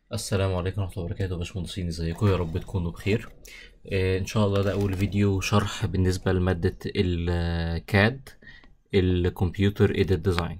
السلام عليكم ورحمة الله وبركاته يا باشمهندسين ازيكم يا رب تكونوا بخير آه، ان شاء الله ده اول فيديو شرح بالنسبة لمادة الكاد الكمبيوتر ايديت ديزاين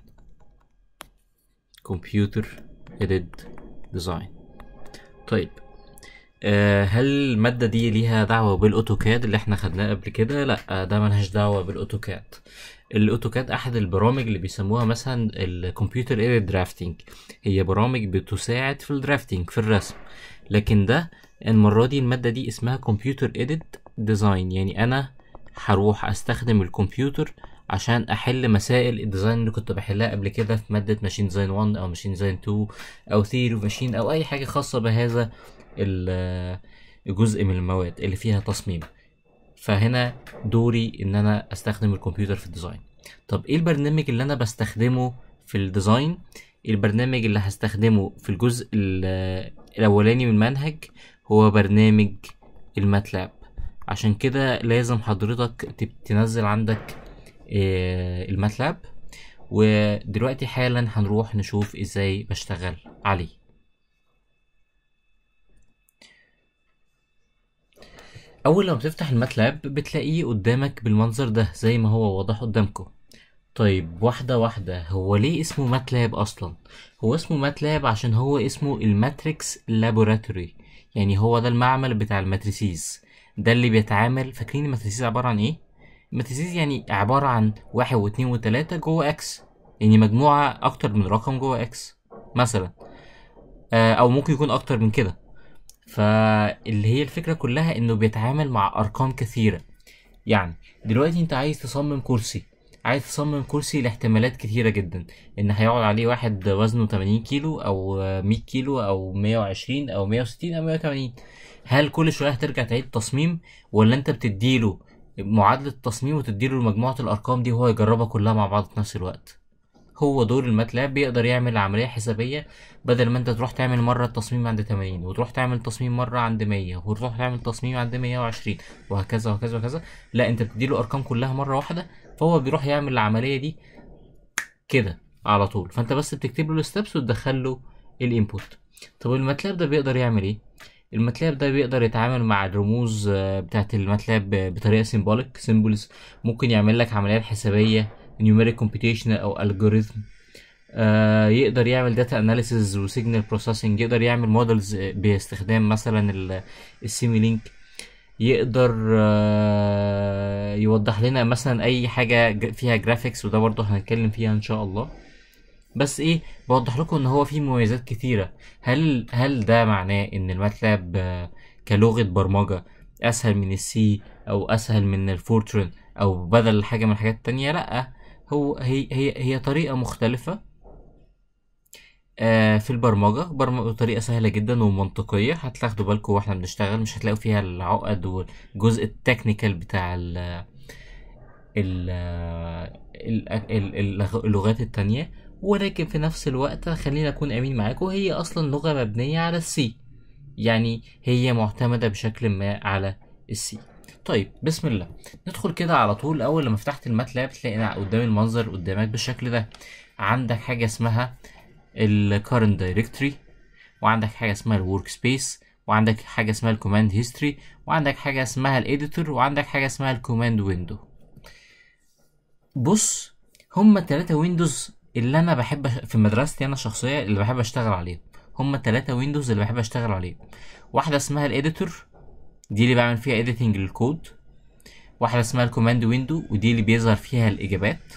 كمبيوتر ايديت ديزاين طيب آه، هل المادة دي ليها دعوة بالاوتوكاد اللي احنا خدناه قبل كده لا ده ملهاش دعوة بالاوتوكاد الاوتوكاد احد البرامج اللي بيسموها مثلا الكمبيوتر ايديت درافتنج هي برامج بتساعد في الدرافتنج في الرسم لكن ده المرة دي المادة دي اسمها كمبيوتر ايديت ديزاين يعني انا هروح استخدم الكمبيوتر عشان احل مسائل الديزاين اللي كنت بحلها قبل كده في مادة ماشين ديزاين 1 او ماشين ديزاين 2 او ثيري ماشين او اي حاجة خاصة بهذا ال- الجزء من المواد اللي فيها تصميم فهنا دوري ان انا استخدم الكمبيوتر في الديزاين طب ايه البرنامج اللي انا بستخدمه في الديزاين البرنامج اللي هستخدمه في الجزء ال- الاولاني من المنهج هو برنامج الماتلاب عشان كده لازم حضرتك تب- تنزل عندك آه، الماتلاب ودلوقتي حالا هنروح نشوف ازاي بشتغل عليه اول لما بتفتح الماتلاب بتلاقيه قدامك بالمنظر ده زي ما هو واضح قدامكم طيب واحدة واحدة هو ليه اسمه ماتلاب أصلا؟ هو اسمه ماتلاب عشان هو اسمه الماتريكس لابوراتوري يعني هو ده المعمل بتاع الماتريسيز ده اللي بيتعامل فاكرين الماتريسيز عبارة عن ايه؟ الماتريسيز يعني عبارة عن واحد واتنين وتلاتة جوه اكس يعني مجموعة أكتر من رقم جوه اكس مثلا آه، أو ممكن يكون أكتر من كده فاللي هي الفكرة كلها إنه بيتعامل مع أرقام كثيرة يعني دلوقتي انت عايز تصمم كرسي عايز تصمم كرسي لاحتمالات كتيرة جدا ان هيقعد عليه واحد وزنه 80 كيلو او 100 كيلو او 120 او 160 او 180 هل كل شوية هترجع تعيد تصميم ولا انت بتديله معادلة تصميم وتديله مجموعة الارقام دي وهو يجربها كلها مع بعض في نفس الوقت هو دور الماتلاب بيقدر يعمل عملية حسابية بدل ما انت تروح تعمل مرة التصميم عند 80 وتروح تعمل تصميم مرة عند 100 وتروح تعمل تصميم عند 120 وهكذا وهكذا وهكذا لا انت بتديله ارقام كلها مرة واحدة فهو بيروح يعمل العملية دي كده على طول فانت بس بتكتب له الستبس وتدخل له الانبوت طب الماتلاب ده بيقدر يعمل ايه الماتلاب ده بيقدر يتعامل مع الرموز آه، بتاعت الماتلاب ب- بطريقة سيمبوليك سيمبلز ممكن يعمل لك عمليات حسابية numeric computation او algorithm آه، يقدر يعمل داتا اناليسز وسيجنال بروسيسنج يقدر يعمل مودلز باستخدام مثلا السيمي لينك يقدر آه، يوضح لنا مثلا اي حاجه ج- فيها جرافيكس وده برضه هنتكلم فيها ان شاء الله بس ايه بوضح لكم ان هو فيه مميزات كتيره هل هل ده معناه ان الماتلاب آه، كلغه برمجه اسهل من السي او اسهل من الفورترن او بدل حاجه من الحاجات التانية لا هو هي هي هي طريقه مختلفه آه، في البرمجة برمجة بطريقة سهلة جدا ومنطقية هتاخدوا بالكم واحنا بنشتغل مش هتلاقوا فيها العقد والجزء التكنيكال بتاع ال ال ال- ال- اللغات التانية ولكن في نفس الوقت خلينا أكون أمين معاكم هي أصلا لغة مبنية على السي يعني هي معتمدة بشكل ما على السي طيب بسم الله ندخل كده على طول أول لما فتحت الماتلاب تلاقي قدام المنظر قدامك بالشكل ده عندك حاجة اسمها ال current directory وعندك حاجة اسمها ال workspace وعندك حاجة اسمها ال command history وعندك حاجة اسمها ال editor وعندك حاجة اسمها ال command window بص هما التلاتة ويندوز اللي انا بحب أش- في مدرستي انا الشخصية اللي بحب اشتغل عليهم هما التلاتة ويندوز اللي بحب اشتغل عليهم واحدة اسمها الاديتور دي اللي بعمل فيها editing للكود واحدة اسمها الكوماند ويندو ودي اللي بيظهر فيها الاجابات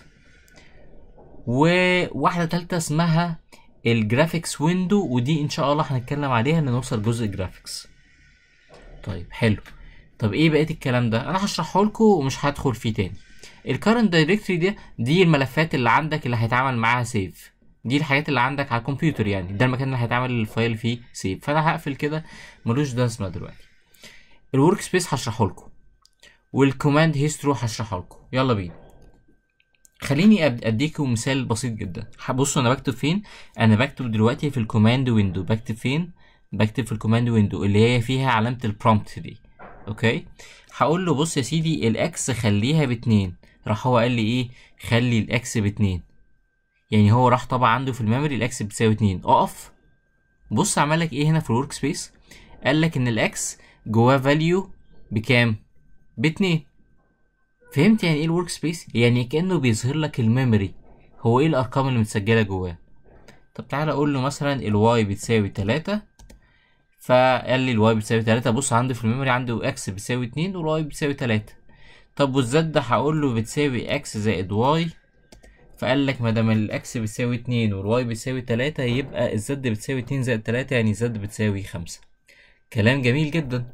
وواحدة تالتة اسمها الجرافيكس ويندو ودي ان شاء الله هنتكلم عليها ان نوصل جزء جرافيكس طيب حلو طب ايه بقيه الكلام ده انا هشرحه لكم ومش هدخل فيه تاني الكارنت دايركتوري ده دي الملفات اللي عندك اللي هيتعمل معاها سيف دي الحاجات اللي عندك على الكمبيوتر يعني ده المكان اللي هيتعمل الفايل فيه سيف فانا هقفل كده ملوش لازمه دلوقتي الورك سبيس هشرحه لكم والكوماند هيسترو هشرحه لكم يلا بينا خليني أد- اديكم مثال بسيط جدا بصوا انا بكتب فين انا بكتب دلوقتي في الكوماند ويندو بكتب فين بكتب في الكوماند ويندو اللي هي فيها علامه البرومبت دي اوكي هقول له بص يا سيدي الاكس خليها باتنين راح هو قال لي ايه خلي الاكس باتنين يعني هو راح طبع عنده في الميموري الاكس بتساوي اتنين اقف بص عمل لك ايه هنا في الورك سبيس قال لك ان الاكس جواه فاليو بكام باتنين فهمت يعني ايه الورك سبيس يعني كانه بيظهر لك الميموري هو ايه الارقام اللي متسجله جواه طب تعالى اقول له مثلا الواي بتساوي تلاتة فقال لي الواي بتساوي تلاتة بص عندي في الميموري عندي اكس بتساوي اتنين والواي بتساوي تلاتة طب والزد ده هقول له بتساوي اكس زائد واي فقال لك ما دام الاكس بتساوي اتنين والواي بتساوي تلاتة يبقى الزد بتساوي اتنين زائد تلاتة يعني الزد بتساوي خمسة كلام جميل جدا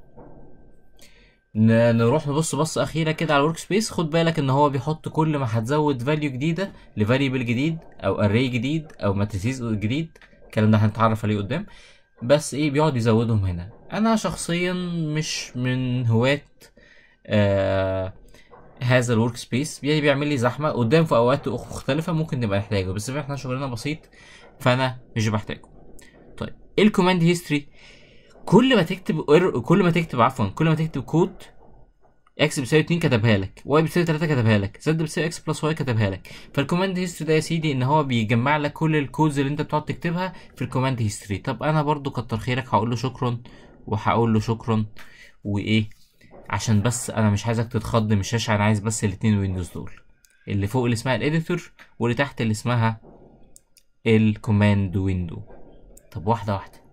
ن- نروح نبص بص اخيره كده على الورك سبيس خد بالك ان هو بيحط كل ما هتزود فاليو جديده لفاريبل جديد او اري جديد او ماتريسيز جديد الكلام ده هنتعرف عليه قدام بس ايه بيقعد يزودهم هنا انا شخصيا مش من هواة آه هذا الورك سبيس يعني بيعمل لي زحمه قدام في اوقات مختلفه ممكن نبقى نحتاجه بس احنا شغلنا بسيط فانا مش بحتاجه طيب ايه الكوماند هيستوري كل ما تكتب error- كل ما تكتب عفوا كل ما تكتب كود اكس بيساوي 2 كتبها لك واي بيساوي 3 كتبها لك زد بيساوي اكس بلس واي كتبها لك فالكوماند هيستوري ده يا سيدي ان هو بيجمع لك كل الكودز اللي انت بتقعد تكتبها في الكوماند هيستوري طب انا برضو كتر خيرك هقول له شكرا وهقول له شكرا وايه عشان بس انا مش عايزك تتخض من الشاشه انا عايز بس الاتنين ويندوز دول اللي فوق اللي اسمها الاديتور واللي تحت اللي اسمها الكوماند ويندو طب واحده واحده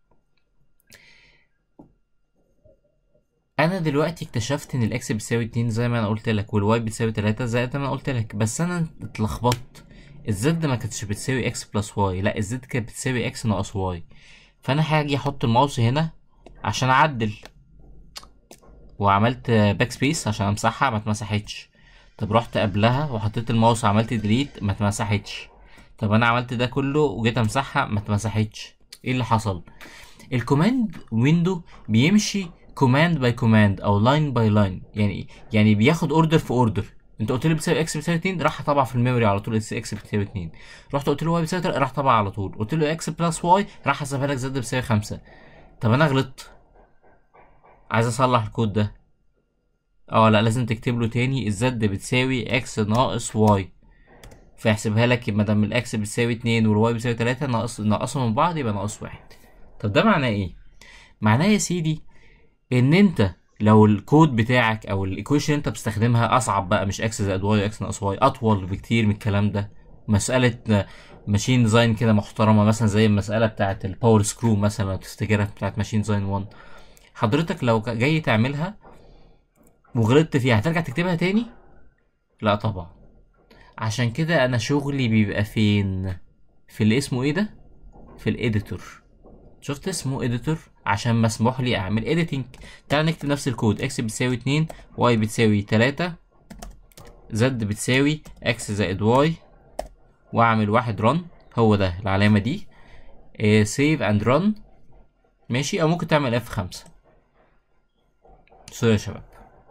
انا دلوقتي اكتشفت ان الاكس بتساوي 2 زي ما انا قلت لك والواي بتساوي 3 زي ما انا قلت لك بس انا اتلخبطت الزد ما كانتش بتساوي اكس بلس واي لا الزد كانت بتساوي اكس ناقص واي فانا هاجي احط الماوس هنا عشان اعدل وعملت باك سبيس عشان امسحها ما اتمسحتش طب رحت قبلها وحطيت الماوس وعملت ديليت ما اتمسحتش طب انا عملت ده كله وجيت امسحها ما اتمسحتش ايه اللي حصل الكوماند ويندو بيمشي كوماند باي كوماند او لاين باي لاين يعني يعني بياخد اوردر في اوردر انت قلت له بتساوي اكس بتساوي 2 راح طبع في الميموري على طول اكس بتساوي 2 رحت قلت له واي بتساوي 3 راح طبع على طول قلت له اكس بلس واي راح حسبها لك زد بتساوي 5 طب انا غلطت عايز اصلح الكود ده اه لا لازم تكتب له تاني الزد بتساوي اكس ناقص واي فيحسبها لك ما دام الاكس بتساوي 2 والواي بتساوي 3 ناقص ناقصهم من بعض يبقى ناقص واحد طب ده معناه ايه معناه يا سيدي ان انت لو الكود بتاعك او الايكويشن انت بتستخدمها اصعب بقى مش اكس زائد واي اكس ناقص واي اطول بكتير من الكلام ده مسألة ماشين ديزاين كده محترمة مثلا زي المسألة بتاعة الباور سكرو مثلا لو تفتكرها بتاعة ماشين ديزاين 1 حضرتك لو جاي تعملها وغلطت فيها هترجع تكتبها تاني لا طبعا عشان كده انا شغلي بيبقى فين في اللي اسمه ايه ده في الاديتور شفت اسمه اديتور عشان مسموح لي اعمل اديتنج تعال نكتب نفس الكود اكس بتساوي 2 واي بتساوي 3 زد بتساوي اكس زائد واي واعمل واحد رن هو ده العلامة دي سيف اند رن ماشي او ممكن تعمل اف 5 سوري يا شباب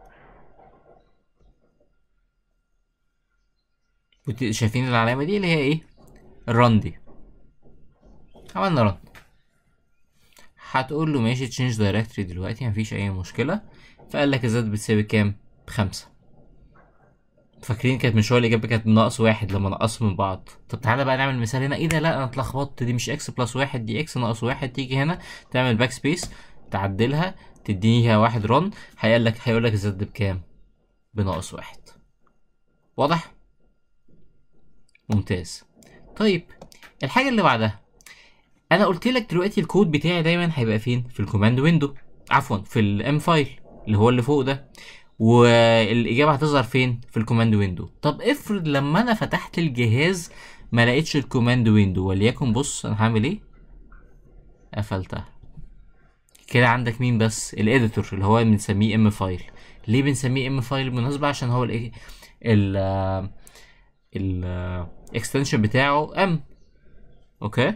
وت- شايفين العلامة دي اللي هي ايه الرن دي عملنا رن هتقول له ماشي تشينج دايركتوري دلوقتي مفيش اي مشكله فقال لك الزد بتساوي كام بخمسة فاكرين كانت من شويه الاجابه كانت ناقص واحد لما نقصوا من بعض طب تعالى بقى نعمل مثال هنا ايه ده لا انا اتلخبطت دي مش اكس بلس واحد دي اكس ناقص واحد تيجي هنا تعمل باك سبيس تعدلها تديها واحد رن هيقول لك هيقول لك الزد بكام بناقص واحد واضح ممتاز طيب الحاجه اللي بعدها انا قلت لك دلوقتي الكود بتاعي دايما هيبقى فين في الكوماند ويندو عفوا في الام فايل اللي هو اللي فوق ده والاجابه هتظهر فين في الكوماند ويندو طب افرض لما انا فتحت الجهاز ما لقيتش الكوماند ويندو وليكن بص انا هعمل ايه قفلتها كده عندك مين بس الاديتور اللي هو بنسميه ام فايل ليه بنسميه ام فايل بالمناسبه عشان هو ال ال الاكستنشن بتاعه ام اوكي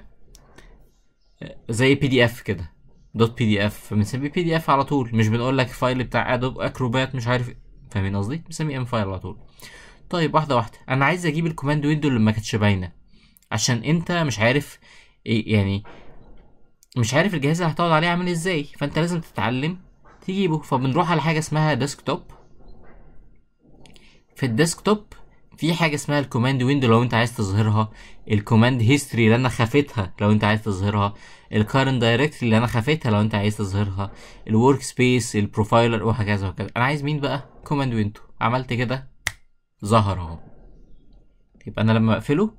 زي بي دي اف كده دوت بي دي اف بنسميه بي دي اف على طول مش بنقول لك فايل بتاع ادوب اكروبات مش عارف إيه. فاهمين قصدي بنسميه ام فايل على طول طيب واحده واحده انا عايز اجيب الكوماند ويندو اللي ما كانتش باينه عشان انت مش عارف ايه يعني مش عارف الجهاز اللي هتقعد عليه عامل ازاي فانت لازم تتعلم تجيبه فبنروح على حاجه اسمها ديسكتوب في الديسكتوب في حاجه اسمها الكوماند ويندو لو انت عايز تظهرها الكوماند هيستوري اللي انا خافتها لو انت عايز تظهرها الكارنت دايركتري اللي انا خافتها لو انت عايز تظهرها الورك سبيس البروفايلر وهكذا وهكذا انا عايز مين بقى كوماند ويندو عملت كده ظهر اهو يبقى انا لما اقفله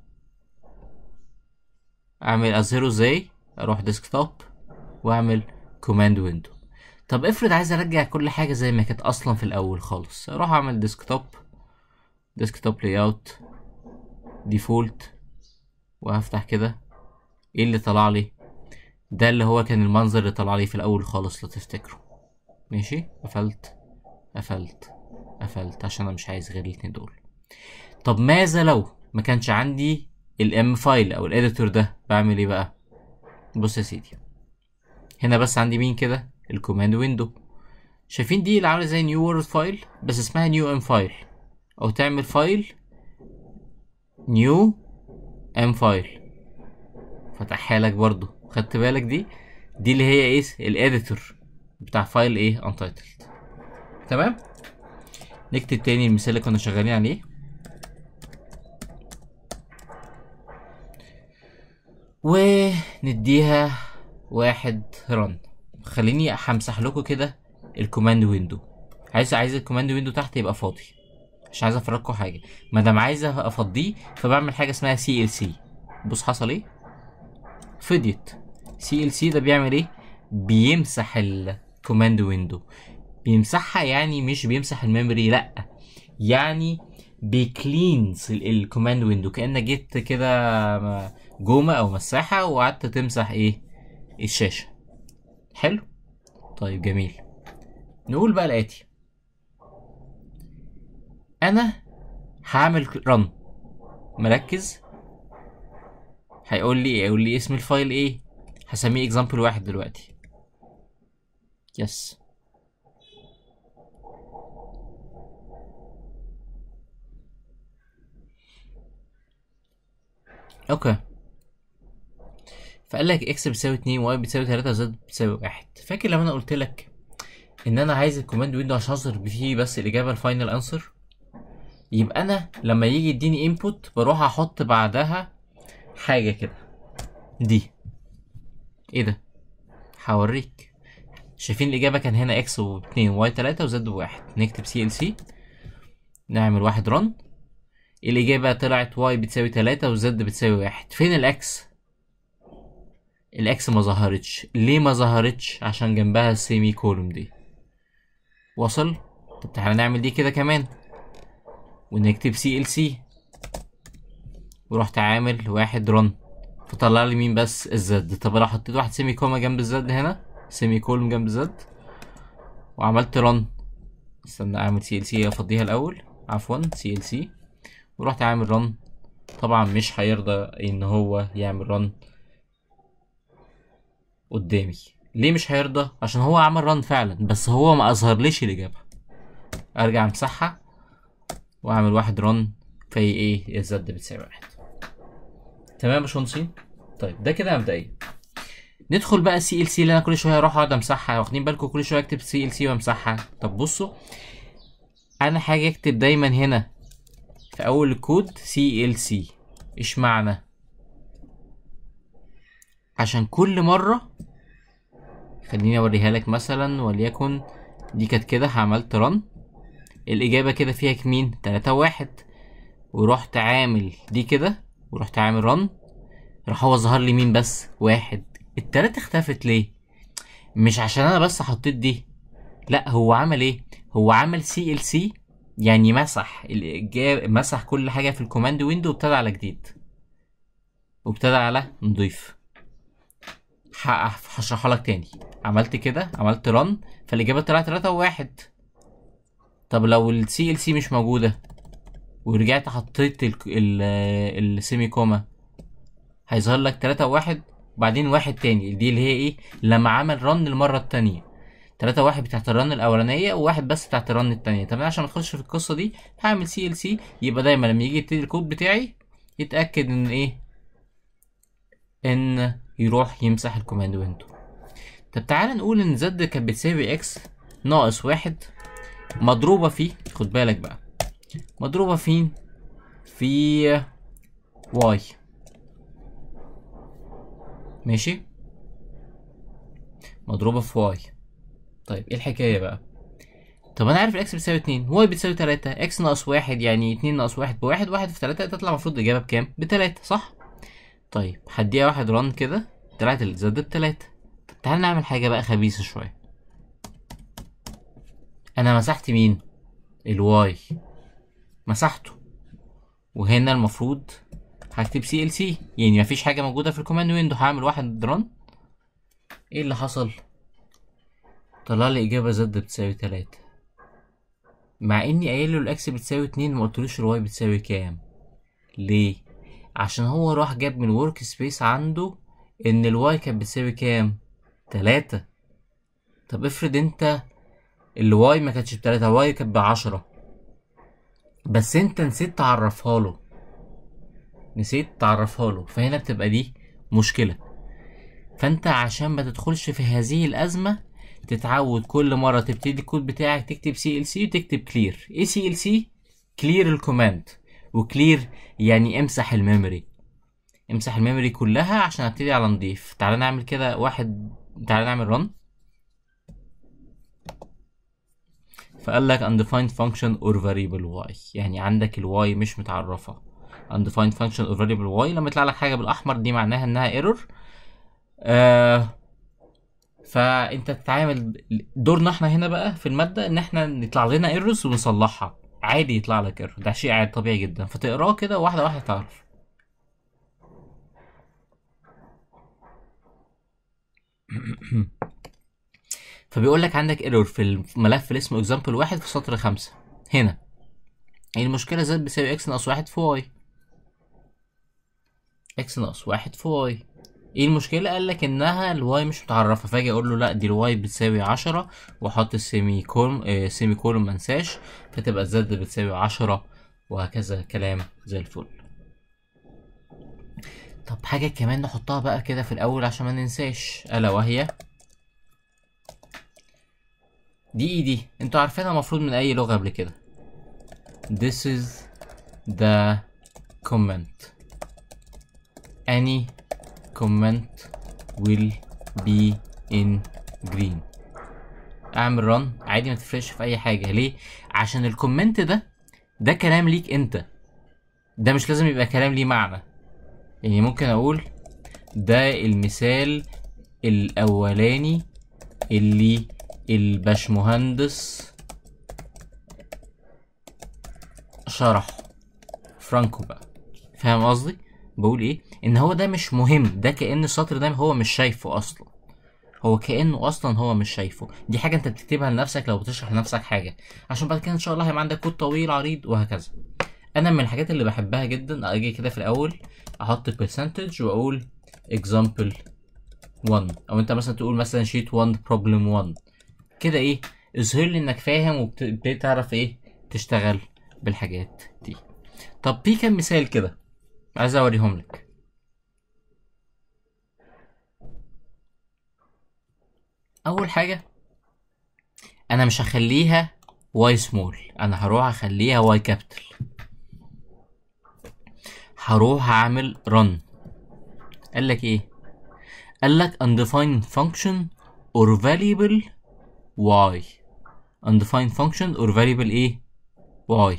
اعمل اظهره ازاي اروح ديسكتوب واعمل كوماند ويندو طب افرض عايز ارجع كل حاجه زي ما كانت اصلا في الاول خالص اروح اعمل ديسكتوب ديسكتوب لاي اوت ديفولت وهفتح كده ايه اللي طلع لي ده اللي هو كان المنظر اللي طلع لي في الاول خالص لو تفتكروا ماشي قفلت قفلت قفلت عشان انا مش عايز غير الاتنين دول طب ماذا لو ما كانش عندي الام فايل او الاديتور ده بعمل ايه بقى بص يا سيدي هنا بس عندي مين كده الكوماند ويندو شايفين دي اللي عامله زي نيو وورد فايل بس اسمها نيو ام فايل او تعمل فايل نيو ام فايل فتحها لك برضو خدت بالك دي دي اللي هي ايه الاديتور بتاع فايل ايه untitled تمام نكتب تاني المثال اللي كنا شغالين عليه ونديها واحد رن خليني همسح لكم كده الكوماند ويندو عايز عايز الكوماند ويندو تحت يبقى فاضي مش عايز افرجكم حاجه ما دام عايز افضيه فبعمل حاجه اسمها سي ال سي بص حصل ايه فضيت سي ال سي ده بيعمل ايه بيمسح الكوماند ويندو بيمسحها يعني مش بيمسح الميموري لا يعني بيكلينز الكوماند ويندو كانك جبت كده جومه او مساحه وقعدت تمسح ايه الشاشه حلو طيب جميل نقول بقى الاتي انا هعمل رن مركز هيقول لي يقول لي اسم الفايل ايه هسميه اكزامبل واحد دلوقتي يس اوكي فقال لك اكس بتساوي اتنين واي بتساوي تلاتة وزد بتساوي واحد فاكر لما انا قلت لك ان انا عايز الكوماند ويندو عشان اظهر فيه بس الاجابه الفاينل انسر يبقى انا لما يجي يديني انبوت بروح احط بعدها حاجه كده دي ايه ده هوريك شايفين الاجابه كان هنا اكس واتنين واي تلاتة وزد بواحد نكتب سي ال سي نعمل واحد رن الاجابه طلعت واي بتساوي تلاتة وزد بتساوي واحد فين الاكس الاكس ما ظهرتش ليه ما ظهرتش عشان جنبها السيمي كولوم دي وصل طب تعالى نعمل دي كده كمان ونكتب سي ال سي ورحت عامل واحد رن فطلع لي مين بس الزد طب لو حطيت واحد سيمي كوما جنب الزد هنا سيمي كولوم جنب الزد وعملت رن استنى اعمل سي ال سي افضيها الاول عفوا سي ال سي ورحت عامل رن طبعا مش هيرضى ان هو يعمل رن قدامي ليه مش هيرضى عشان هو عمل رن فعلا بس هو ما اظهرليش الاجابه ارجع امسحها واعمل واحد رن في ايه الزد بتساوي واحد تمام يا باشمهندسين طيب ده كده مبدئيا ندخل بقى سي ال سي اللي انا كل شويه اروح اقعد امسحها واخدين بالكم كل شويه اكتب سي ال سي وامسحها طب بصوا انا حاجه اكتب دايما هنا في اول الكود سي ال سي اشمعنى عشان كل مره خليني اوريها لك مثلا وليكن دي كانت كده عملت رن الاجابه كده فيها مين تلاتة واحد ورحت عامل دي كده ورحت عامل رن راح هو ظهر لي مين بس واحد التلاتة اختفت ليه مش عشان انا بس حطيت دي لا هو عمل ايه هو عمل سي ال سي يعني مسح الإجابة مسح كل حاجة في الكوماند ويندو وابتدى على جديد وابتدى على نضيف هشرحها لك تاني عملت كده عملت رن فالإجابة طلعت تلاتة وواحد طب لو السي ال سي مش موجودة ورجعت حطيت السيمي كوما هيظهر لك تلاتة وواحد وبعدين واحد تاني دي اللي هي ايه لما عمل رن المرة التانية تلاتة واحد بتاعت الرن الأولانية وواحد بس بتاعت الرن التانية طب أنا عشان مدخلش في القصة دي هعمل سي ال سي يبقى دايما لما يجي يبتدي الكود بتاعي يتأكد إن إيه إن يروح يمسح الكوماند ويندو طب تعالى نقول إن زد كانت بتساوي إكس ناقص واحد مضروبة في خد بالك بقى مضروبة في في واي ماشي مضروبة في واي طيب ايه الحكاية بقى طب انا عارف الاكس بتساوي اتنين واي بتساوي تلاتة اكس ناقص واحد يعني اتنين ناقص واحد بواحد واحد في تلاتة تطلع المفروض الاجابة بكام بتلاتة صح طيب هديها واحد ران كده طلعت الزد بتلاتة طب تعال نعمل حاجة بقى خبيثة شوية انا مسحت مين الواي مسحته وهنا المفروض هكتب سي ال سي يعني مفيش حاجه موجوده في الكوماند ويندو هعمل واحد رن ايه اللي حصل طلع لي اجابه زد بتساوي تلاتة مع اني قايل له الاكس بتساوي اتنين ما قلتلوش الواي بتساوي كام ليه عشان هو راح جاب من ورك سبيس عنده ان الواي كانت بتساوي كام تلاتة طب افرض انت الواي ما كانتش بتلاتة الواي كانت بعشرة بس انت نسيت تعرفها له نسيت تعرفها له فهنا بتبقى دي مشكلة فانت عشان ما تدخلش في هذه الأزمة تتعود كل مرة تبتدي الكود بتاعك تكتب سي ال سي وتكتب كلير ايه سي ال سي كلير الكوماند وكلير يعني امسح الميموري امسح الميموري كلها عشان ابتدي على نضيف تعالى نعمل كده واحد تعالى نعمل رن فقال لك undefined function or variable y يعني عندك الواي مش متعرفة undefined function or variable y لما يطلع لك حاجة بالأحمر دي معناها إنها error آه فأنت تتعامل دورنا احنا هنا بقى في المادة إن احنا يطلع لنا ايرورز ونصلحها عادي يطلع لك ايرور ده شيء عادي طبيعي جدا فتقراه كده واحدة واحدة تعرف فبيقول لك عندك ايرور في الملف اللي اسمه اكزامبل واحد في سطر خمسة هنا المشكلة زد بيساوي اكس ناقص واحد في واي اكس ناقص واحد في واي ايه المشكلة قال لك انها الواي مش متعرفة فاجي اقول له لا دي الواي بتساوي عشرة واحط السيمي كولوم آه سيمي كولوم منساش فتبقى زد بتساوي عشرة وهكذا كلام زي الفل طب حاجة كمان نحطها بقى كده في الأول عشان ما ننساش ألا وهي دي اي دي انتوا عارفينها المفروض من أي لغة قبل كده This is the comment Any comment will be in green اعمل رن عادي ما تفرقش في اي حاجة ليه عشان الكومنت ده ده كلام ليك انت ده مش لازم يبقى كلام ليه معنى يعني ممكن اقول ده المثال الاولاني اللي الباشمهندس شرحه فرانكو بقى فاهم قصدي بقول ايه ان هو ده مش مهم ده كأن السطر ده هو مش شايفه اصلا هو كأنه اصلا هو مش شايفه دي حاجة انت بتكتبها لنفسك لو بتشرح لنفسك حاجة عشان بعد كده ان شاء الله هيبقى عندك كود طويل عريض وهكذا انا من الحاجات اللي بحبها جدا اجي كده في الاول احط percentage واقول example 1 او انت مثلا تقول مثلا sheet 1 problem 1 كده ايه اظهر لي انك فاهم وبتبتدي تعرف ايه تشتغل بالحاجات دي طب في كام مثال كده عايز اوريهم لك اول حاجه انا مش هخليها واي سمول انا هروح اخليها واي كابيتال هروح اعمل run قال لك ايه قال لك undefined function or variable y undefined function or variable ايه y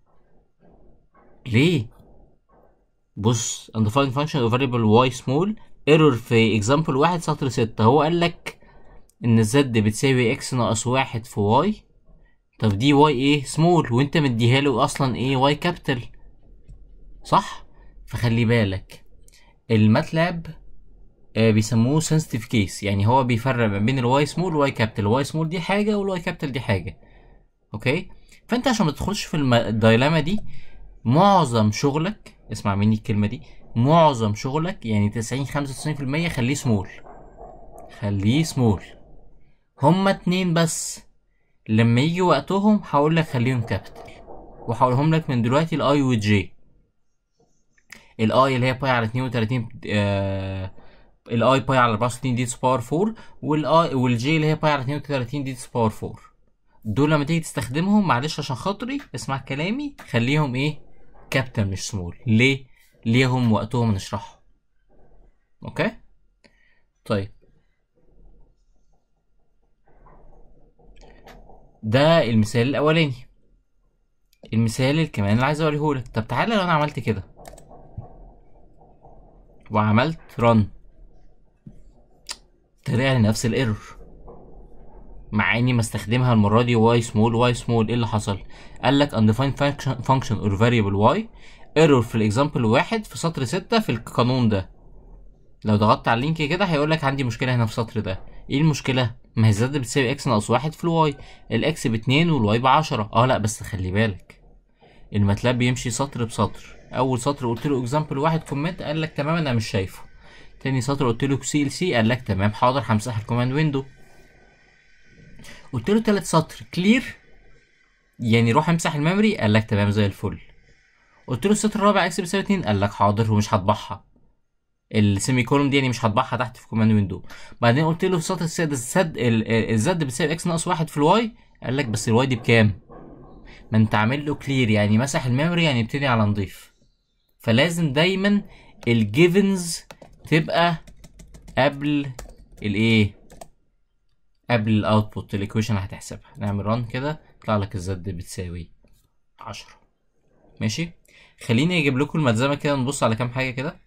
ليه بص undefined function or variable y small error في example واحد سطر ستة هو قال لك ان z بتساوي x ناقص واحد في y طب دي y ايه small وانت مديها له اصلا ايه y capital صح فخلي بالك الماتلاب آه بيسموه sensitive case يعني هو بيفرق ما بين الواي سمول والواي كابيتال الواي سمول دي حاجه والواي كابيتال دي حاجه اوكي فانت عشان ما تدخلش في الم- الدايلاما دي معظم شغلك اسمع مني الكلمه دي معظم شغلك يعني 90 95% خليه سمول خليه سمول هما اتنين بس لما يجي وقتهم هقول لك خليهم كابيتال وهقولهم لك من دلوقتي الاي والجي الاي اللي هي باي على 32 آه الاي باي على 64 دي باور 4 والاي والجي اللي هي باي على 32 دي باور 4 دول لما تيجي تستخدمهم معلش عشان خاطري اسمع كلامي خليهم ايه كابيتال مش سمول ليه ليهم وقتهم نشرحه اوكي طيب ده المثال الاولاني المثال اللي كمان اللي عايز اوريهولك طب تعالى لو انا عملت كده وعملت رن طلع لي نفس الايرور مع اني مستخدمها المره دي واي سمول واي سمول ايه اللي حصل قال لك undefined function function or variable y ايرور في الاكزامبل واحد في سطر ستة في القانون ده لو ضغطت على اللينك كده هيقول لك عندي مشكله هنا في السطر ده ايه المشكله ما هي زد بتساوي اكس ناقص واحد في الواي الاكس باتنين والواي بعشرة اه لا بس خلي بالك الماتلاب بيمشي سطر بسطر اول سطر قلت له اكزامبل واحد كومنت قال لك تمام انا مش شايفه تاني سطر قلت له سي ال سي قال لك تمام حاضر همسح الكوماند ويندو قلت له تالت سطر كلير يعني روح امسح الميموري قال لك تمام زي الفل قلت له السطر الرابع اكس بيساوي 2 قال لك حاضر ومش هطبعها السيمي كولوم دي يعني مش هطبعها تحت في كوماند ويندو بعدين قلت له في السطر السادس الزد الزد بتساوي اكس ناقص واحد في الواي قال لك بس الواي دي بكام ما انت عامل له كلير يعني مسح الميموري يعني ابتدي على نضيف فلازم دايما الجيفنز تبقى قبل الايه قبل الاوتبوت الايكويشن هتحسبها نعمل ران كده يطلع لك الزد بتساوي عشرة ماشي خليني اجيب لكم الملزمه كده نبص على كام حاجه كده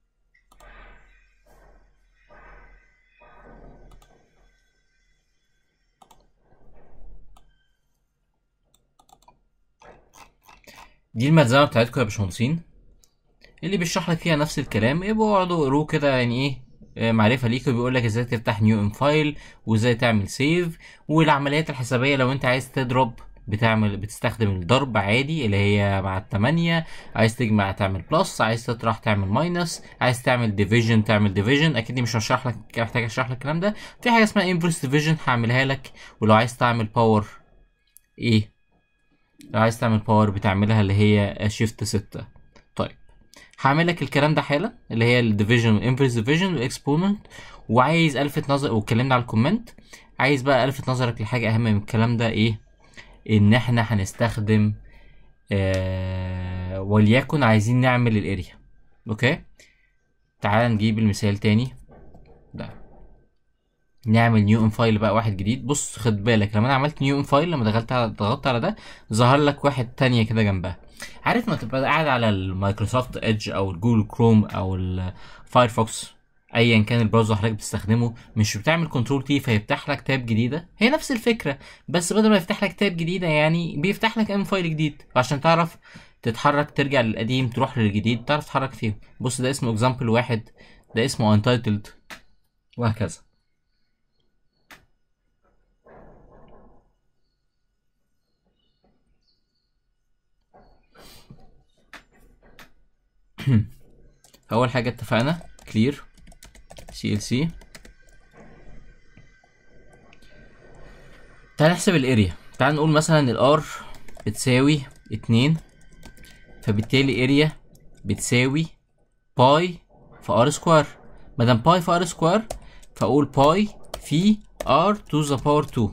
دي الملزمه بتاعتكم يا باشمهندسين اللي بيشرح لك فيها نفس الكلام يبقوا اقعدوا قروه كده يعني ايه آه، معرفه ليكوا بيقول لك ازاي تفتح نيو ام فايل وازاي تعمل سيف والعمليات الحسابيه لو انت عايز تضرب بتعمل بتستخدم الضرب عادي اللي هي مع التمانية عايز تجمع تعمل بلس عايز تطرح تعمل ماينس عايز تعمل ديفيجن تعمل ديفيجن اكيد دي مش هشرح لك محتاج اشرح لك الكلام ده في حاجه اسمها انفرس ديفيجن هعملها لك ولو عايز تعمل باور ايه لو عايز تعمل باور بتعملها اللي هي شيفت ستة طيب هعمل لك الكلام ده حالا اللي هي الديفيجن والانفرس ديفيجن والاكسبوننت وعايز الفت نظر واتكلمنا على الكومنت عايز بقى الفت نظرك لحاجه اهم من الكلام ده ايه ان احنا هنستخدم آه وليكن عايزين نعمل الاريا اوكي تعال نجيب المثال تاني ده نعمل نيو ام فايل بقى واحد جديد بص خد بالك لما انا عملت نيو ام فايل لما دخلت على ضغطت على ده ظهر لك واحد تانية كده جنبها عارف ما تبقى قاعد على المايكروسوفت ايدج او الجوجل كروم او الفايرفوكس ايا كان البراوزر حضرتك بتستخدمه مش بتعمل كنترول تي فيفتح لك تاب جديده هي نفس الفكره بس بدل ما يفتح لك تاب جديده يعني بيفتح لك ام فايل جديد عشان تعرف تتحرك ترجع للقديم تروح للجديد تعرف تتحرك فيهم بص ده اسمه اكزامبل واحد ده اسمه انتايتلد وهكذا اول حاجه اتفقنا كلير سي ال سي تعال نحسب الاريا تعال نقول مثلا الار بتساوي اتنين فبالتالي اريا بتساوي باي في ار سكوير مادام باي في ار سكوير فاقول باي في ار تو ذا باور 2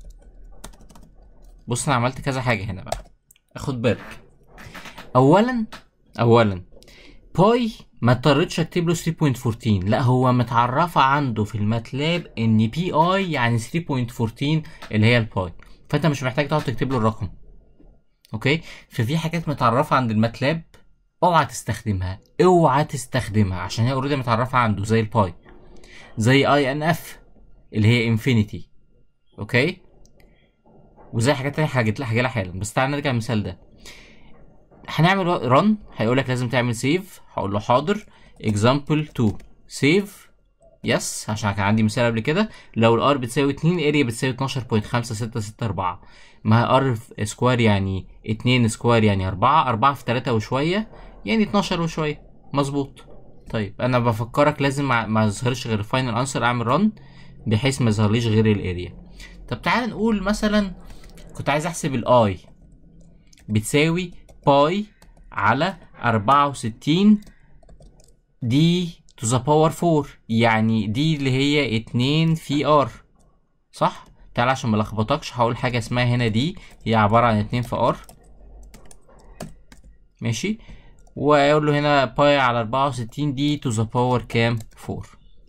بص انا عملت كذا حاجه هنا بقى اخد بالك اولا اولا باي ما اضطريتش اكتب له 3.14 لا هو متعرفه عنده في الماتلاب ان بي اي يعني 3.14 اللي هي الباي فانت مش محتاج تقعد تكتب له الرقم اوكي ففي حاجات متعرفه عند الماتلاب اوعى تستخدمها اوعى تستخدمها عشان هي اوريدي متعرفه عنده زي الباي زي اي ان اف اللي هي انفينيتي اوكي وزي حاجات تانية حاجات هاجي لها حالا بس تعال نرجع للمثال ده هنعمل رن هيقول لك لازم تعمل سيف هقول له حاضر اكزامبل 2 سيف يس عشان كان عندي مثال قبل كده لو الار بتساوي 2 اريا بتساوي 12.5664 ما هي ار سكوير يعني 2 سكوير يعني 4 4 في 3 وشويه يعني 12 وشويه مظبوط طيب انا بفكرك لازم ما ما يظهرش غير الفاينل انسر اعمل رن بحيث ما يظهرليش غير الاريا طب تعال نقول مثلا كنت عايز احسب الاي بتساوي باي على أربعة وستين دي تو ذا باور فور يعني دي اللي هي اتنين في ار صح تعال عشان ملخبطكش هقول حاجة اسمها هنا دي هي عبارة عن اتنين في ار ماشي واقول له هنا باي على 64 دي تو ذا باور كام 4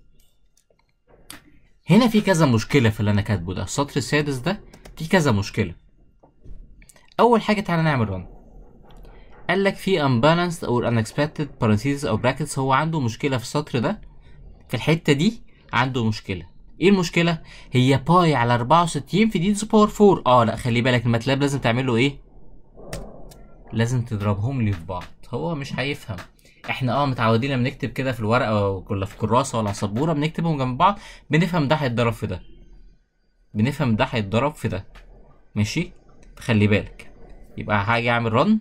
هنا في كذا مشكلة في اللي انا كاتبه ده السطر السادس ده في كذا مشكلة اول حاجة تعالى نعمل رن قال لك في unbalanced or unexpected parentheses او brackets هو عنده مشكلة في السطر ده في الحتة دي عنده مشكلة ايه المشكلة؟ هي باي على 64 في دي باور 4 اه لا خلي بالك الماتلاب لازم تعمل له ايه؟ لازم تضربهم لي في بعض هو مش هيفهم احنا اه متعودين لما نكتب كده في الورقة ولا في كراسة ولا على سبورة بنكتبهم جنب بعض بنفهم ده هيتضرب في ده بنفهم ده هيتضرب في ده ماشي؟ خلي بالك يبقى هاجي اعمل رن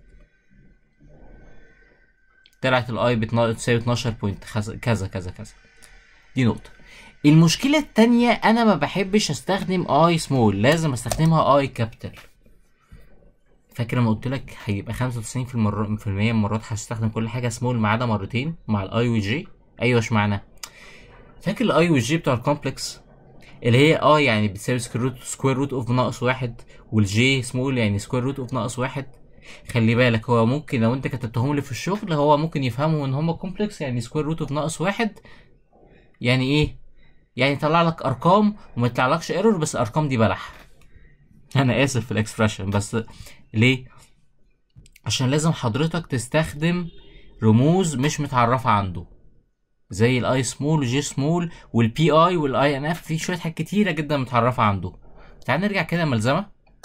طلعت الاي بتساوي 12 بوينت كذا كذا كذا دي نقطة المشكلة التانية أنا ما بحبش أستخدم أي سمول لازم أستخدمها أي كابيتال فاكر لما قلت لك هيبقى 95% في المرة في المية من المرات هستخدم كل حاجة سمول ما عدا مرتين مع الأي والجي أيوة اشمعنى فاكر الأي والجي بتوع الكومبلكس اللي هي أي يعني بتساوي سكوير روت سكوير روت أوف ناقص واحد والجي سمول يعني سكوير روت أوف ناقص واحد خلي بالك هو ممكن لو انت كتبتهم لي في الشغل هو ممكن يفهموا ان هما كومبلكس يعني سكوير روت اوف ناقص واحد يعني ايه يعني يطلع لك ارقام وما يطلعلكش ايرور بس الارقام دي بلح انا اسف في الاكسبريشن بس ليه عشان لازم حضرتك تستخدم رموز مش متعرفة عنده زي الاي سمول وجي سمول والبي اي والاي ان اف في شويه حاجات كتيره جدا متعرفه عنده تعال نرجع كده ملزمه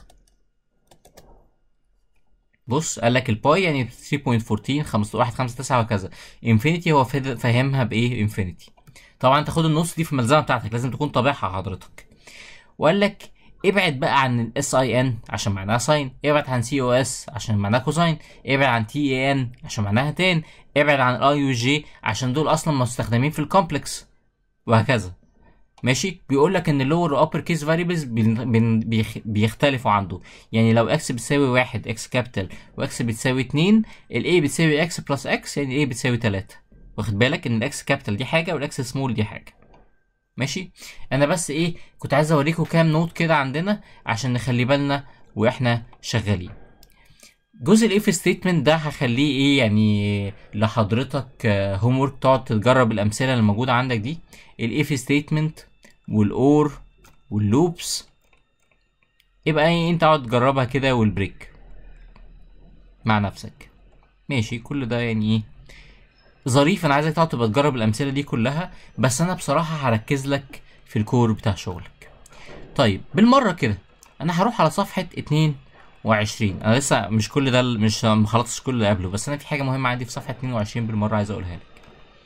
بص قال لك الباي يعني 3.14 5 1 5 9 وكذا انفينيتي هو فاد- فاهمها بايه انفينيتي طبعا تاخد النص دي في الملزمه بتاعتك لازم تكون طابعها حضرتك وقال لك ابعد بقى عن الاس اي ان عشان معناها ساين ابعد عن سي او اس عشان معناها كوساين ابعد عن تي اي ان عشان معناها تان ابعد عن الاي يو جي عشان دول اصلا مستخدمين في الكومبلكس وهكذا ماشي بيقول لك ان اللور وابر كيس فاريبلز بيختلفوا عنده يعني لو اكس بتساوي واحد اكس كابيتال واكس بتساوي اتنين الاي بتساوي اكس بلس اكس يعني الاي بتساوي تلاتة واخد بالك ان الاكس كابيتال دي حاجه والاكس سمول دي حاجه ماشي انا بس ايه كنت عايز اوريكم كام نوت كده عندنا عشان نخلي بالنا واحنا شغالين جزء الاف ستيتمنت ده هخليه ايه يعني لحضرتك هوم ورك تقعد تجرب الامثله اللي موجوده عندك دي الاف ستيتمنت والاور واللوبس يبقى ايه انت اقعد تجربها كده والبريك مع نفسك ماشي كل ده يعني ايه ظريف انا عايزك تقعد تبقى تجرب الامثله دي كلها بس انا بصراحه هركز لك في الكور بتاع شغلك طيب بالمره كده انا هروح على صفحه 22 انا لسه مش كل ده مش ما خلصتش كل اللي قبله بس انا في حاجه مهمه عندي في صفحه 22 بالمره عايز اقولها لك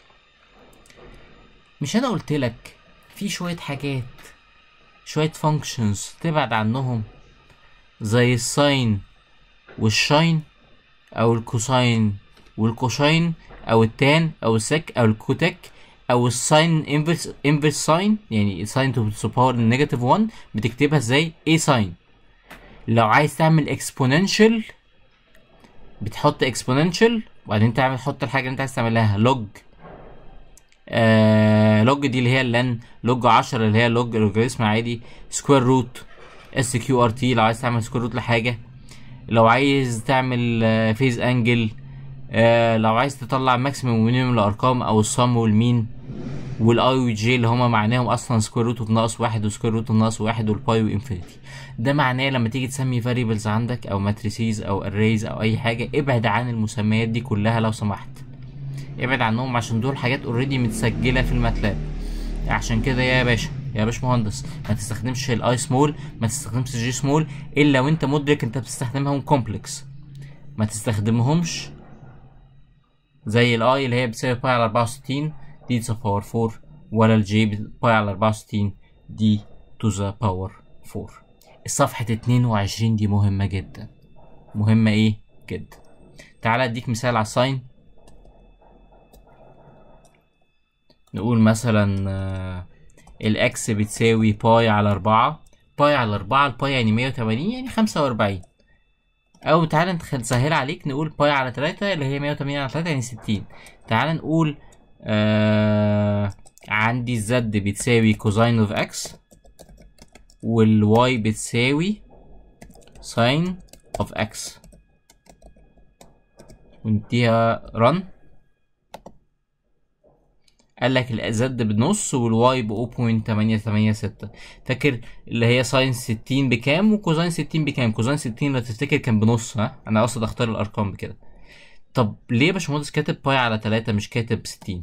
مش انا قلت لك في شويه حاجات شويه فانكشنز تبعد عنهم زي الساين والشاين او الكوساين والكوشاين او التان او السك او الكوتك او الساين انفرس انفرس ساين يعني ساين تو باور نيجاتيف 1 بتكتبها ازاي ايه ساين لو عايز تعمل اكسبوننشال بتحط اكسبوننشال وبعدين تعمل تحط الحاجه اللي انت عايز تعملها لوج آه لوج دي اللي هي اللن لوج 10 اللي هي لوج لوجاريتم عادي سكوير روت اس كيو ار تي لو عايز تعمل سكوير روت لحاجه لو عايز تعمل فيز انجل آه لو عايز تطلع ماكسيمم ومينيمم الارقام او الصم والمين والاي وجي اللي هما معناهم اصلا سكوير روت اوف ناقص واحد وسكوير روت اوف ناقص واحد والباي وانفينيتي ده معناه لما تيجي تسمي فاريبلز عندك او ماتريسيز او اريز او اي حاجه ابعد عن المسميات دي كلها لو سمحت ابعد عنهم عشان دول حاجات اوريدي متسجله في الماتلاب عشان كده يا باشا يا باش مهندس ما تستخدمش الاي سمول ما تستخدمش الجي سمول الا وانت مدرك انت بتستخدمهم كومبلكس ما تستخدمهمش زي الاي اللي هي بتساوي باي على 64 دي تو ذا باور 4 ولا الجي باي على 64 دي تو ذا باور 4 الصفحة 22 دي مهمة جدا مهمة ايه جدا تعال اديك مثال على الساين نقول مثلا آه، الاكس بتساوي باي على أربعة باي على أربعة الباي يعني مية وتمانين يعني خمسة وأربعين أو تعالى نتخ- نسهل عليك نقول باي على تلاتة اللي هي مية وتمانين على تلاتة يعني ستين تعالى نقول آه عندي الزد بتساوي كوزاين اوف اكس والواي بتساوي ساين اوف اكس ونديها رن قال لك الزد بنص والواي ب 0.886 فاكر اللي هي ساين 60 بكام وكوزاين 60 بكام كوزاين 60 لو تفتكر كان بنص ها انا قصد اختار الارقام بكده طب ليه يا باشمهندس كاتب باي على 3 مش كاتب 60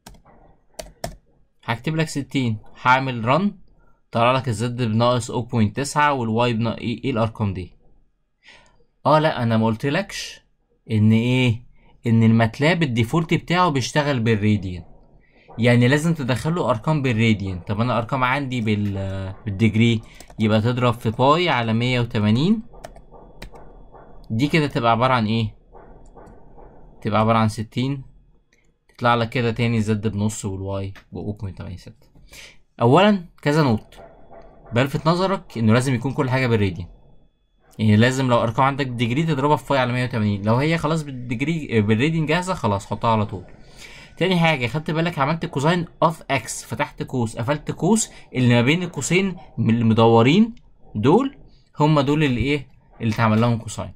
هكتب لك 60 هعمل رن طلع لك الزد بناقص 0.9 والواي بناقص ايه إيه الارقام دي اه لا انا ما قلتلكش ان ايه ان الماتلاب الديفولت بتاعه بيشتغل بالراديان يعني لازم تدخله ارقام بالراديان طب انا ارقام عندي بال بالديجري يبقى تضرب في باي على 180 دي كده تبقى عبارة عن ايه تبقى عبارة عن 60 تطلع لك كده تاني زد بنص والواي ب 0.86 اولا كذا نوت بلفت نظرك انه لازم يكون كل حاجه بالراديان يعني لازم لو ارقام عندك ديجري تضربها في باي على 180 لو هي خلاص بالديجري بالراديان جاهزه خلاص حطها على طول تاني حاجه خدت بالك عملت كوزاين اوف اكس فتحت قوس قفلت قوس اللي ما بين القوسين من المدورين دول هم دول اللي ايه اللي اتعمل لهم كوساين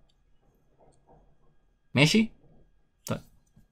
ماشي طيب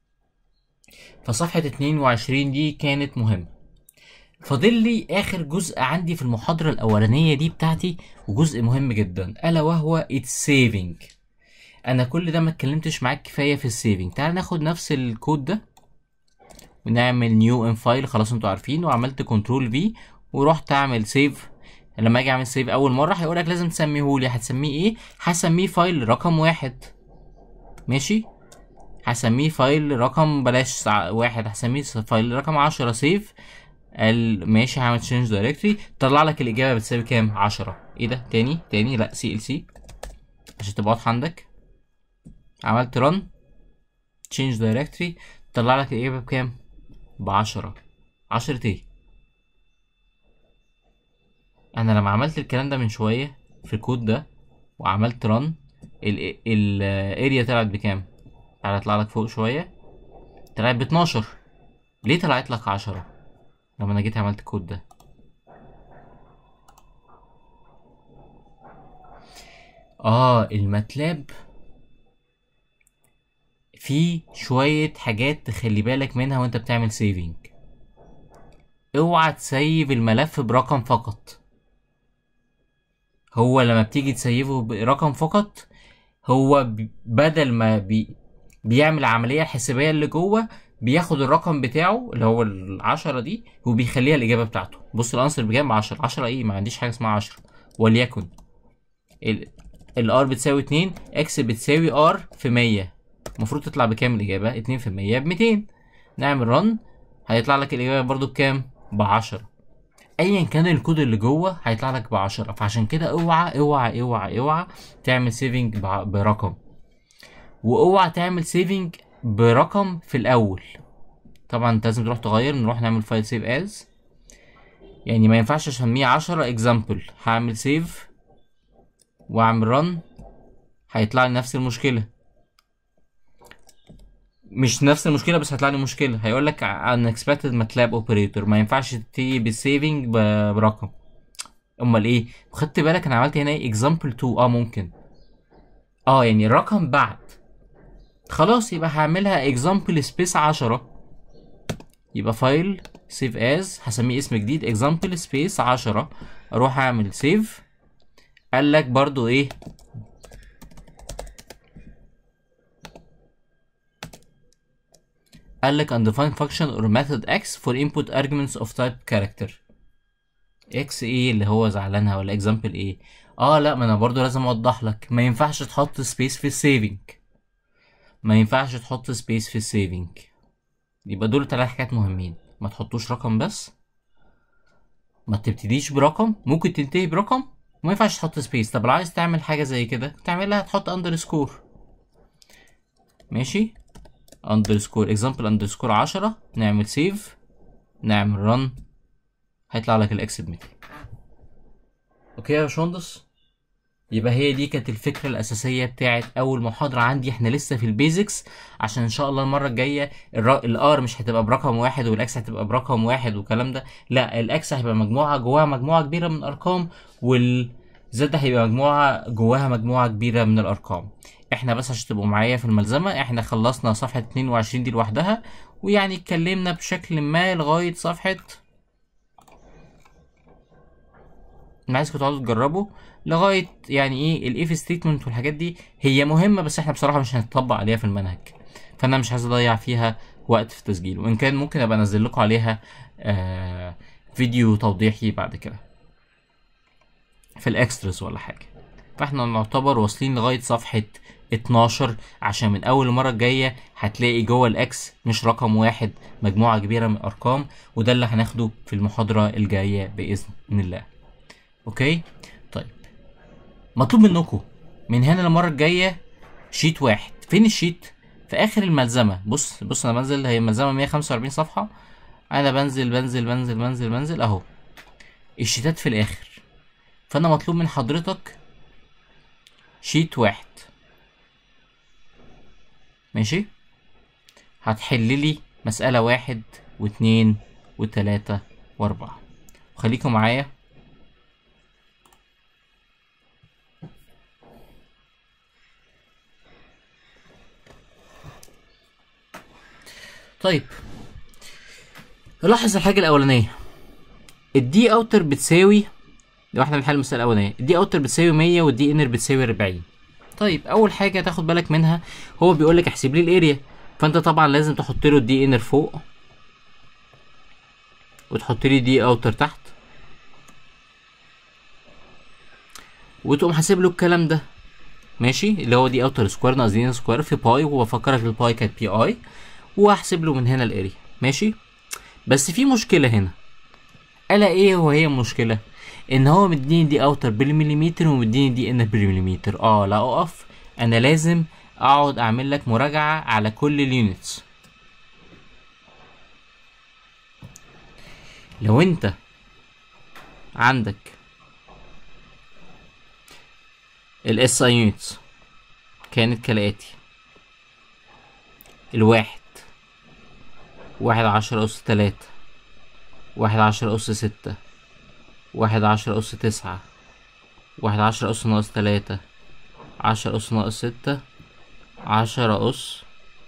فصفحة 22 دي كانت مهمة فاضل لي اخر جزء عندي في المحاضرة الاولانية دي بتاعتي وجزء مهم جدا الا وهو السيفنج انا كل ده ما اتكلمتش معاك كفاية في السيفنج تعال ناخد نفس الكود ده ونعمل نيو ان فايل خلاص انتوا عارفين وعملت كنترول في ورحت اعمل سيف لما اجي اعمل سيف اول مرة هيقولك لازم تسميهولي هتسميه ايه هسميه فايل رقم واحد ماشي هسميه فايل رقم بلاش سع- واحد هسميه فايل رقم عشرة سيف قال ماشي هعمل تشينج دايركتري طلع لك الاجابه بتساوي كام 10 ايه ده تاني تاني لا سي ال سي عشان تبقى واضحه عندك عملت رن تشينج دايركتري طلع لك الاجابه بكام ب 10 10 ايه انا لما عملت الكلام ده من شويه في الكود ده وعملت رن الاريا طلعت بكام تعالى اطلع لك فوق شويه طلعت ب 12 ليه طلعت لك 10 لما انا جيت عملت الكود ده اه الماتلاب في شوية حاجات تخلي بالك منها وانت بتعمل سيفنج اوعى تسيف الملف برقم فقط هو لما بتيجي تسيفه برقم فقط هو ب- بدل ما بي بيعمل العملية الحسابية اللي جوه بياخد الرقم بتاعه اللي هو العشرة دي وبيخليها الإجابة بتاعته بص الأنسر بكام عشرة عشرة إيه ما عنديش حاجة اسمها عشرة وليكن ال الار بتساوي اتنين اكس بتساوي ار في مية المفروض تطلع بكام الإجابة اتنين في المية بميتين نعمل رن هيطلع لك الإجابة برضو بكام بعشرة ايا كان الكود اللي جوه هيطلع لك بعشرة فعشان كده اوعى اوعى اوعى اوعى تعمل سيفنج برقم واوعى تعمل سيفنج برقم في الاول طبعا انت لازم تروح تغير نروح نعمل فايل سيف از يعني ما ينفعش اسميه عشرة اكزامبل هعمل سيف واعمل رن هيطلع لي نفس المشكله مش نفس المشكله بس هيطلع لي مشكله هيقول لك unexpected MATLAB operator ما ينفعش تيجي بالسيفنج ب- برقم امال ايه خدت بالك انا عملت هنا ايه example 2 اه ممكن اه يعني الرقم بعد خلاص يبقى هعملها example space 10 يبقى فايل save as هسميه اسم جديد example space 10 اروح اعمل save قال لك برضو ايه قال لك undefined function or method x for input arguments of type character x ايه اللي هو زعلانها ولا example ايه اه لا ما انا برضو لازم اوضح لك ما ينفعش تحط سبيس في السيفنج ما ينفعش تحط سبيس في السيفنج يبقى دول ثلاث حاجات مهمين ما تحطوش رقم بس ما تبتديش برقم ممكن تنتهي برقم وما ينفعش تحط سبيس طب لو عايز تعمل حاجه زي كده تعملها تحط اندرسكور ماشي اندرسكور اكزامبل اندرسكور 10 نعمل سيف نعمل رن هيطلع لك الاكس ب 200 اوكي يا باشمهندس يبقى هي دي كانت الفكرة الأساسية بتاعت أول محاضرة عندي احنا لسه في البيزكس عشان إن شاء الله المرة الجاية الار مش هتبقى برقم واحد والإكس هتبقى برقم واحد والكلام ده لا الإكس هيبقى مجموعة جواها مجموعة كبيرة من الأرقام وال زد هيبقى مجموعة جواها مجموعة كبيرة من الأرقام احنا بس عشان تبقوا معايا في الملزمة احنا خلصنا صفحة 22 دي لوحدها ويعني اتكلمنا بشكل ما لغاية صفحة انا عايزكم تقعدوا تجربوا لغاية يعني ايه الاف ستيتمنت والحاجات دي هي مهمة بس احنا بصراحة مش هنطبق عليها في المنهج فانا مش عايز اضيع فيها وقت في التسجيل وان كان ممكن ابقى انزل لكم عليها آه فيديو توضيحي بعد كده في الاكسترس ولا حاجة فاحنا نعتبر واصلين لغاية صفحة 12 عشان من اول المرة الجاية هتلاقي جوه الاكس مش رقم واحد مجموعة كبيرة من الارقام وده اللي هناخده في المحاضرة الجاية باذن الله اوكي طيب مطلوب منكم من هنا المرة الجاية شيت واحد فين الشيت في اخر الملزمة بص بص انا بنزل هي الملزمة 145 صفحة انا بنزل بنزل بنزل بنزل بنزل اهو الشيتات في الاخر فانا مطلوب من حضرتك شيت واحد ماشي هتحل لي مسألة واحد واتنين وتلاتة واربعة وخليكم معايا طيب لاحظ الحاجة الأولانية الدي اوتر بتساوي لو احنا بنحل المسألة الأولانية الدي اوتر بتساوي مية والدي انر بتساوي أربعين طيب أول حاجة تاخد بالك منها هو بيقولك احسب لي الاريا فأنت طبعا لازم تحط له الدي انر فوق وتحط لي دي اوتر تحت وتقوم حاسب له الكلام ده ماشي اللي هو دي اوتر سكوير ناقص دي سكوير في باي وبفكرك الباي كانت بي اي وهحسب له من هنا الاريا ماشي بس في مشكلة هنا الا ايه وهي المشكلة ان هو مديني دي اوتر بالمليمتر ومديني دي ان بالمليمتر اه لا اقف انا لازم اقعد اعمل لك مراجعة على كل اليونتس لو انت عندك الاس اي يونتس كانت كالاتي الواحد واحد عشرة أس تلاتة واحد عشرة أس ستة واحد عشرة أس تسعة واحد عشرة أس ناقص تلاتة عشرة أس ناقص ستة عشرة أس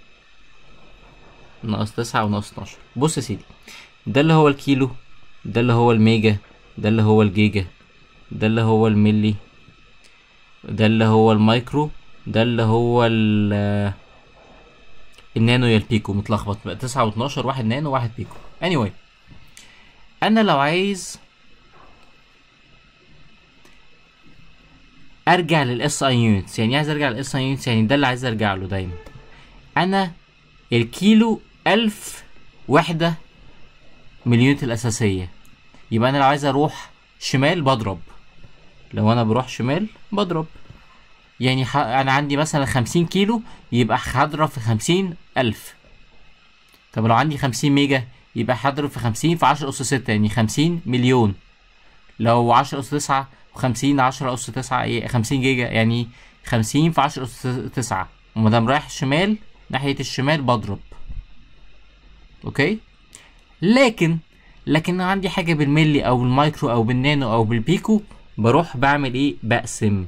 ناقص تسعة وناقص اتناشر بص يا سيدي ده اللي هو الكيلو ده اللي هو الميجا ده اللي هو الجيجا ده اللي هو الملي ده اللي هو المايكرو ده اللي هو ال النانو يا البيكو متلخبط بقى تسعة واتناشر واحد نانو واحد بيكو anyway انا لو عايز ارجع للاس اي يونتس يعني عايز ارجع للاس اي يونتس يعني ده اللي عايز ارجع له دايما انا الكيلو الف وحدة من اليونت الاساسية يبقى انا لو عايز اروح شمال بضرب لو انا بروح شمال بضرب يعني ح... انا عندي مثلا خمسين كيلو يبقى هضرب في خمسين الف طب لو عندي خمسين ميجا يبقى هضرب في خمسين في عشرة أس ستة يعني خمسين مليون لو عشرة أس تسعة وخمسين عشرة أس تسعة إيه خمسين جيجا يعني خمسين في عشرة أس تسعة ومادام رايح شمال ناحية الشمال بضرب أوكي لكن لكن أنا عندي حاجة بالملي أو بالمايكرو أو بالنانو أو بالبيكو بروح بعمل إيه بقسم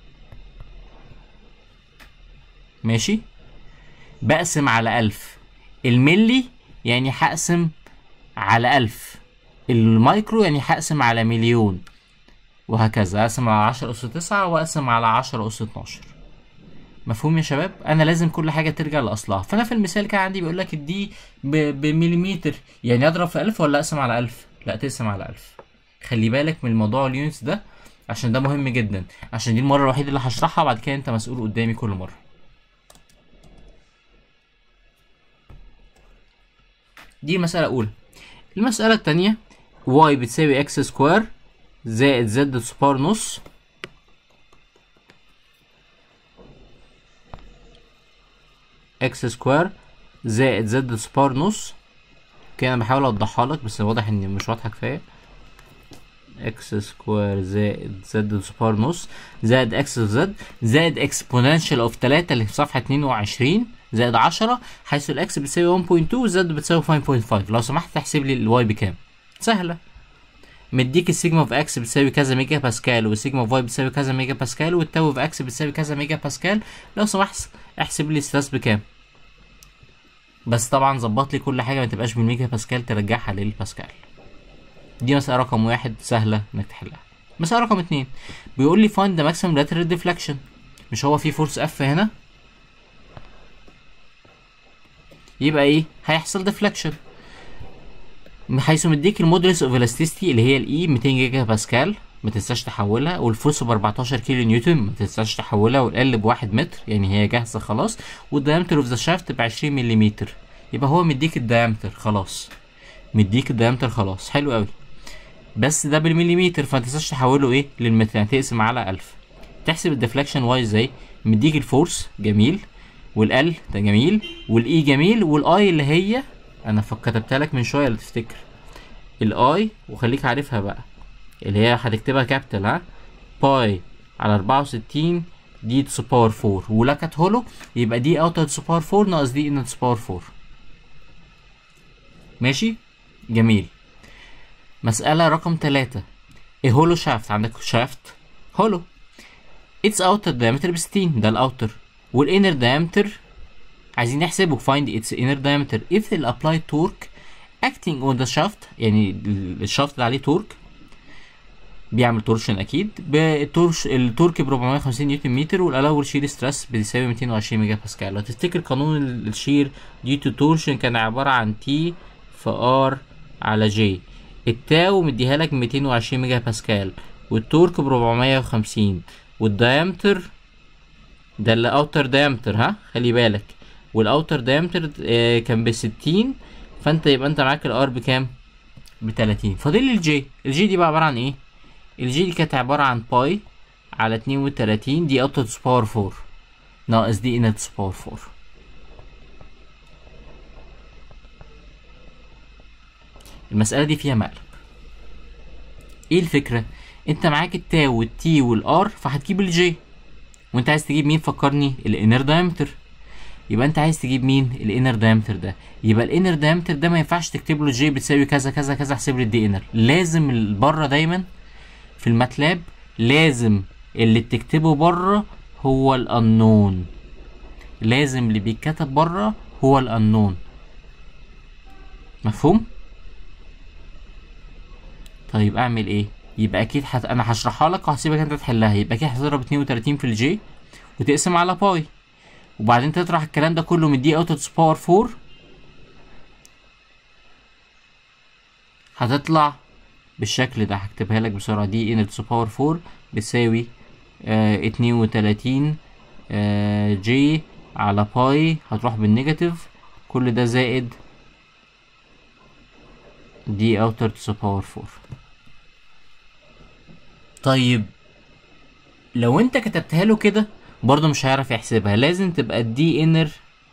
ماشي بقسم على ألف الملي يعني هقسم على ألف المايكرو يعني هقسم على مليون وهكذا اقسم على عشرة أس تسعة وأقسم على عشرة أس اتناشر مفهوم يا شباب أنا لازم كل حاجة ترجع لأصلها فأنا في المثال كان عندي بيقول لك دي ب- بمليمتر يعني أضرب في ألف ولا أقسم على ألف لا تقسم على ألف خلي بالك من موضوع اليونتس ده عشان ده مهم جدا عشان دي المرة الوحيدة اللي هشرحها بعد كده أنت مسؤول قدامي كل مرة دي مسألة أولى المسألة التانية y بتساوي x سكوير زائد z سبار نص x سكوير زائد z سبار نص كده انا بحاول اوضحها لك بس واضح ان مش واضحه كفايه x سكوير زائد z سبار نص زائد x زد زائد اكسبوننشال اوف 3 اللي في صفحه 22 زائد 10 حيث الاكس بتساوي 1.2 والزد بتساوي 5.5 لو سمحت تحسب لي الواي بكام سهله مديك السيجما اوف اكس بتساوي كذا ميجا باسكال والسيجما اوف واي بتساوي كذا ميجا باسكال والتاو اوف اكس بتساوي كذا ميجا باسكال لو سمحت احسب لي ستريس بكام بس طبعا ظبط لي كل حاجه ما تبقاش بالميجا باسكال ترجعها للباسكال دي مسألة رقم واحد سهلة انك تحلها مسألة رقم اتنين بيقول لي find the maximum lateral deflection مش هو في فورس اف هنا يبقى ايه هيحصل deflection حيث مديك المودولس اوف الاستيستي اللي هي الاي 200 جيجا باسكال ما تنساش تحولها والفورس ب 14 كيلو نيوتن ما تنساش تحولها والال بواحد متر يعني هي جاهزه خلاص والدايمتر اوف ذا شافت ب 20 ملم يبقى هو مديك الدايمتر خلاص مديك الدايمتر خلاص حلو قوي بس ده بالمليمتر فما تنساش تحوله ايه للمتر يعني تقسم على 1000 تحسب الديفليكشن واي ازاي مديك الفورس جميل والال ده جميل والاي جميل والاي اللي هي انا كتبتها لك من شويه لو تفتكر الاي وخليك عارفها بقى اللي هي هتكتبها كابيتال ها باي على 64 دي تو باور 4 ولا كانت هولو يبقى دي اوت تو باور 4 ناقص دي ان تو باور 4 ماشي جميل مسألة رقم تلاتة ايه هولو شافت عندك شافت هولو its outer diameter ب 60 ده الاوتر والinner diameter عايزين نحسبه find its inner diameter if the applied torque acting on the shaft يعني الشافت اللي عليه تورك بيعمل تورشن اكيد بالتورش التورك ب 450 نيوتن متر والالاول شير ستريس بيساوي 220 ميجا باسكال لو تفتكر قانون الشير دي تو تورشن كان عباره عن تي في ار على جي التاو مديها لك 220 ميجا باسكال والتورك ب 450 والدايمتر ده اللي اوتر دايمتر ها خلي بالك والاوتر دايمتر آه كان ب 60 فانت يبقى انت معاك الار بكام ب 30 فاضل لي الجي الجي دي بقى عباره عن ايه الجي دي كانت عباره عن باي على 32 دي اوتر باور 4 ناقص دي ان باور 4 المسألة دي فيها مقلب ايه الفكرة انت معاك التاو والتي والار فهتجيب الجي وانت عايز تجيب مين فكرني الانر دايمتر يبقى انت عايز تجيب مين الانر دايمتر ده يبقى الانر دايمتر ده ما ينفعش تكتب له جي بتساوي كذا كذا كذا احسب لي الدي انر لازم بره دايما في الماتلاب لازم اللي بتكتبه بره هو الانون لازم اللي بيتكتب بره هو الانون مفهوم طيب اعمل ايه يبقى اكيد حت... انا هشرحها لك وهسيبك انت تحلها يبقى اكيد هتضرب 32 في الجي وتقسم على باي وبعدين تطرح الكلام ده كله من دي اوت باور 4 هتطلع بالشكل ده هكتبها لك بسرعة دي ان باور 4 بتساوي آه 32 آه جي على باي هتروح بالنيجاتيف كل ده زائد دي اوتر تو باور 4 طيب لو انت كتبتها له كده برضه مش هيعرف يحسبها لازم تبقى الدي انر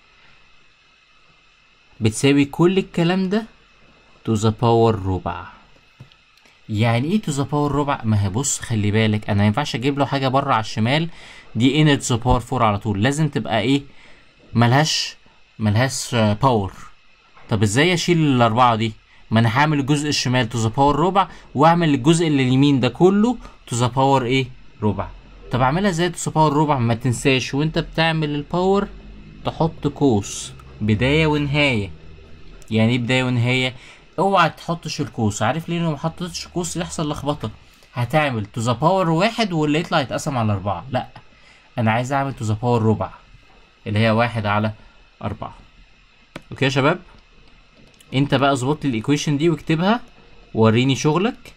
بتساوي كل الكلام ده تو ذا باور ربع يعني ايه تو ذا باور ربع ما هي بص خلي بالك انا ما ينفعش اجيب له حاجه بره على الشمال دي انر تو ذا باور 4 على طول لازم تبقى ايه ملهاش ملهاش باور طب ازاي اشيل الاربعه دي ما انا هعمل الجزء الشمال تو ذا باور ربع واعمل الجزء اللي اليمين ده كله تو ذا باور ايه ربع طب اعملها ازاي تو ذا باور ربع ما تنساش وانت بتعمل الباور تحط قوس بدايه ونهايه يعني ايه بدايه ونهايه اوعى تحطش القوس عارف ليه لو ما حطيتش قوس يحصل لخبطه هتعمل تو ذا باور واحد واللي يطلع يتقسم على اربعه لا انا عايز اعمل تو ذا باور ربع اللي هي واحد على اربعه اوكي يا شباب انت بقى اظبط لي الايكويشن دي واكتبها وريني شغلك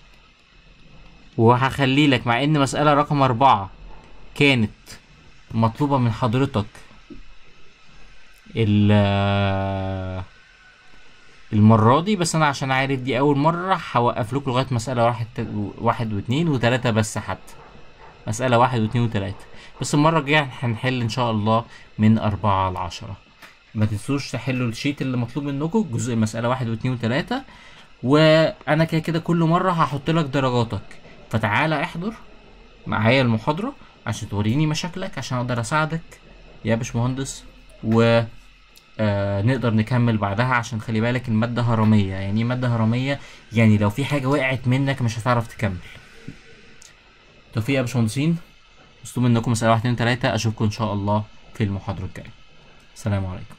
وهخلي لك مع ان مسألة رقم أربعة كانت مطلوبة من حضرتك المرة دي بس أنا عشان عارف دي أول مرة هوقف لكم لغاية مسألة واحد واحد واتنين وتلاتة بس حتى مسألة واحد واتنين وتلاتة بس المرة الجاية هنحل إن شاء الله من أربعة لعشرة ما تنسوش تحلوا الشيت اللي مطلوب منكم جزء المسألة واحد واتنين وتلاتة وأنا كده كده كل مرة هحط لك درجاتك فتعالى احضر معايا المحاضرة عشان توريني مشاكلك عشان اقدر اساعدك يا باشمهندس و آه نقدر نكمل بعدها عشان خلي بالك المادة هرمية يعني ايه مادة هرمية يعني لو في حاجة وقعت منك مش هتعرف تكمل توفيق يا باشمهندسين مطلوب منكم مسألة واحد اتنين تلاتة أشوفكم إن شاء الله في المحاضرة الجاية السلام عليكم